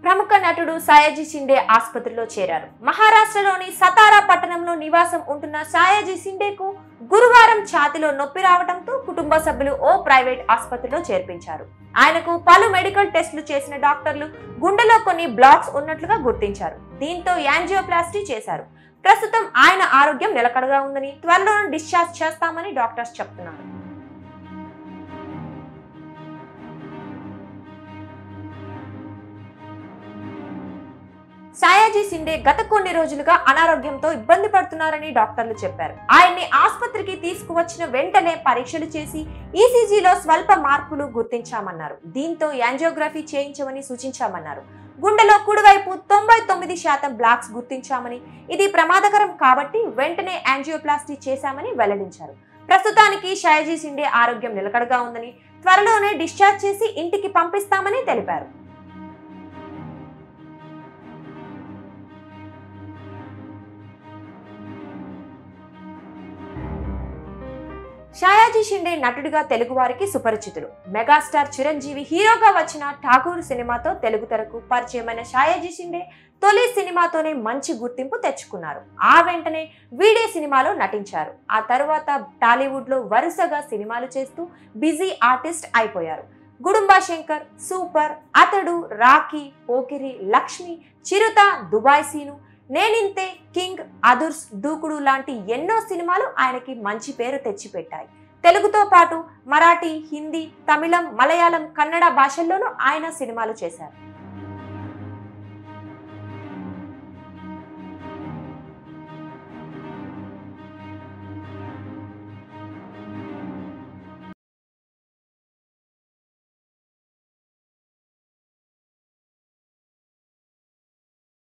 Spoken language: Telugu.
ప్రముఖ నటుడు సాయాజీ షిండే ఆసుపత్రిలో చేరారు మహారాష్ట్రలోని సతారా పట్టణంలో నివాసం ఉంటున్న సాయాజీ షిండేకు గురువారం ఛాతిలో నొప్పి రావడంతో కుటుంబ సభ్యులు ఓ ప్రైవేట్ ఆసుపత్రిలో చేర్పించారు ఆయనకు పలు మెడికల్ టెస్టులు చేసిన డాక్టర్లు గుండెలో కొన్ని బ్లాక్స్ ఉన్నట్లుగా గుర్తించారు దీంతో యాంజియోప్లాస్టీ చేశారు ప్రస్తుతం ఆయన ఆరోగ్యం నిలకడగా ఉందని త్వరలోనే డిశ్చార్జ్ చేస్తామని డాక్టర్స్ చెప్తున్నారు సాయాజీ సిండే గత కొన్ని రోజులుగా అనారోగ్యంతో ఇబ్బంది పడుతున్నారని డాక్టర్లు చెప్పారు ఆయన్ని ఆసుపత్రికి తీసుకువచ్చిన వెంటనే పరీక్షలు చేసి ఈసీజీలో స్వల్ప మార్పులు గుర్తించామన్నారు దీంతో యాంజియోగ్రఫీ చేయించమని సూచించామన్నారు గుండెలో కుడివైపు తొంభై తొమ్మిది శాతం బ్లాక్స్ గుర్తించామని ఇది ప్రమాదకరం కాబట్టి వెంటనే యాంజియోప్లాస్టీ చేశామని వెల్లడించారు ప్రస్తుతానికి షాయజీ సిండే ఆరోగ్యం నిలకడగా ఉందని త్వరలోనే డిశ్చార్జ్ చేసి ఇంటికి పంపిస్తామని తెలిపారు షాయాజీ షిండే నటుడిగా తెలుగువారికి సుపరిచితులు మెగాస్టార్ చిరంజీవి హీరోగా వచ్చిన ఠాగూర్ సినిమాతో తెలుగు తెరకు పరిచయమైన షాయాజీ షిండే తొలి సినిమాతోనే మంచి గుర్తింపు తెచ్చుకున్నారు ఆ వెంటనే వీడే సినిమాలో నటించారు ఆ తరువాత టాలీవుడ్లో వరుసగా సినిమాలు చేస్తూ బిజీ ఆర్టిస్ట్ అయిపోయారు Gudumba Shankar Super Athadu Rakhi Pokiri Lakshmi Chirutha Dubai Seenu Neninthe King Adhurs Dookudu లాంటి ఎన్నో సినిమాలు ఆయనకి మంచి పేరు తెచ్చిపెట్టాయి తెలుగుతో పాటు మరాఠీ హిందీ తమిళం మలయాళం కన్నడ భాషల్లోనూ ఆయన సినిమాలు చేశారు